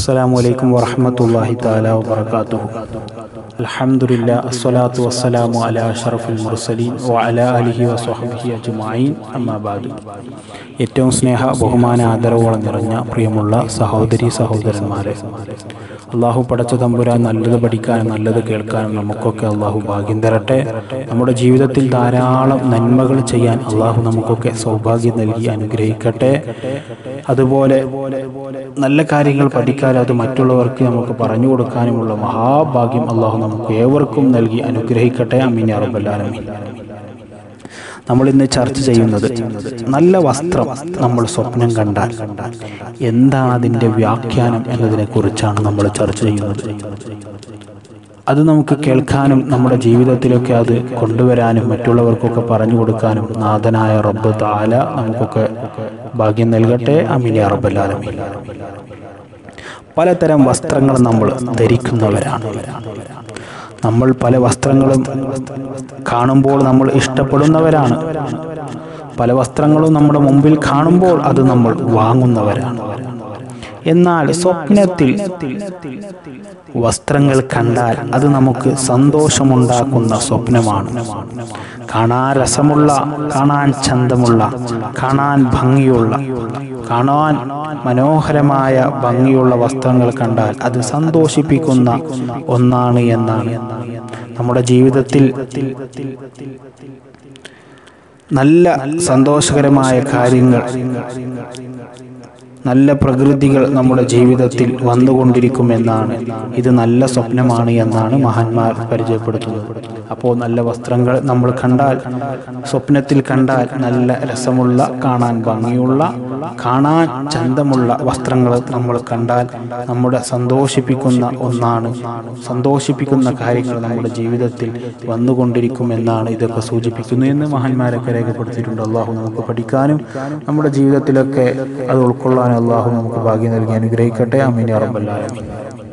السلام عليكم ورحمة الله تعالى وبركاته الحمد لله الصلاة والسلام على أشرف المرسلين وعلى آله وصحبه أجمعين أما بعد ഏറ്റവും സ്നേഹ ബഹുമാന ആദരവോളം നിറഞ്ഞ പ്രിയമുള്ള സഹോദരി സഹോദരന്മാരെ അള്ളാഹു പടച്ച തമ്പുരാൻ നല്ലത് പഠിക്കാനും നല്ലത് കേൾക്കാനും നമുക്കൊക്കെ അള്ളാഹു ഭാഗ്യം തരട്ടെ നമ്മുടെ ജീവിതത്തിൽ ധാരാളം നന്മകൾ ചെയ്യാൻ അള്ളാഹു നമുക്കൊക്കെ സൗഭാഗ്യം നൽകി അനുഗ്രഹിക്കട്ടെ അതുപോലെ നല്ല കാര്യങ്ങൾ പഠിക്കാൻ അത് മറ്റുള്ളവർക്ക് നമുക്ക് പറഞ്ഞു കൊടുക്കാനുമുള്ള മഹാഭാഗ്യം അള്ളാഹു നമുക്ക് ഏവർക്കും നൽകി അനുഗ്രഹിക്കട്ടെ അമീൻ അറബല്ലാലമീൻ നമ്മൾ ഇന്ന് ചർച്ച ചെയ്യുന്നത് നല്ല വസ്ത്രം നമ്മൾ സ്വപ്നം കണ്ടാൽ എന്താണ് അതിൻ്റെ വ്യാഖ്യാനം എന്നതിനെ കുറിച്ചാണ് നമ്മൾ ചർച്ച ചെയ്യുന്നത് അത് നമുക്ക് കേൾക്കാനും നമ്മുടെ ജീവിതത്തിലൊക്കെ അത് കൊണ്ടുവരാനും മറ്റുള്ളവർക്കൊക്കെ പറഞ്ഞു കൊടുക്കാനും നാഥനായ റബ്ബ് താല നമുക്കൊക്കെ ഭാഗ്യം നൽകട്ടെ അമിനി റബ്ബല്ലാലമി പലതരം വസ്ത്രങ്ങൾ നമ്മൾ ധരിക്കുന്നവരാണ് നമ്മൾ പല വസ്ത്രങ്ങളും കാണുമ്പോൾ നമ്മൾ ഇഷ്ടപ്പെടുന്നവരാണ് പല വസ്ത്രങ്ങളും നമ്മുടെ മുമ്പിൽ കാണുമ്പോൾ അത് നമ്മൾ വാങ്ങുന്നവരാണ് എന്നാൽ സ്വപ്നത്തിൽ വസ്ത്രങ്ങൾ കണ്ടാൽ അത് നമുക്ക് സന്തോഷമുണ്ടാക്കുന്ന സ്വപ്നമാണ് കാണാൻ രസമുള്ള കാണാൻ ചന്തമുള്ള കാണാൻ ഭംഗിയുള്ള കാണാൻ മനോഹരമായ ഭംഗിയുള്ള വസ്ത്രങ്ങൾ കണ്ടാൽ അത് സന്തോഷിപ്പിക്കുന്ന ഒന്നാണ് എന്നാണ് നമ്മുടെ ജീവിതത്തിൽ നല്ല സന്തോഷകരമായ കാര്യങ്ങൾ നല്ല പ്രകൃതികൾ നമ്മുടെ ജീവിതത്തിൽ വന്നുകൊണ്ടിരിക്കുമെന്നാണ് ഇത് നല്ല സ്വപ്നമാണ് എന്നാണ് മഹാന്മാർ പരിചയപ്പെടുത്തുന്നത് അപ്പോൾ നല്ല വസ്ത്രങ്ങൾ നമ്മൾ കണ്ടാൽ സ്വപ്നത്തിൽ കണ്ടാൽ നല്ല രസമുള്ള കാണാൻ ഭംഗിയുള്ള കാണാൻ ചന്തമുള്ള വസ്ത്രങ്ങൾ നമ്മൾ കണ്ടാൽ നമ്മുടെ സന്തോഷിപ്പിക്കുന്ന ഒന്നാണ് സന്തോഷിപ്പിക്കുന്ന കാര്യങ്ങൾ നമ്മുടെ ജീവിതത്തിൽ വന്നുകൊണ്ടിരിക്കുമെന്നാണ് ഇതൊക്കെ സൂചിപ്പിക്കുന്നു എന്ന് മഹാന്മാരൊക്കെ രേഖപ്പെടുത്തിയിട്ടുണ്ട് അള്ളാഹു നമുക്ക് പഠിക്കാനും നമ്മുടെ ജീവിതത്തിലൊക്കെ അത് ഉൾക്കൊള്ളാനും അള്ളാഹു നമുക്ക് ഭാഗ്യം നൽകി അനുഗ്രഹിക്കട്ടെ അമീൻ അറബല്ലാലമീൻ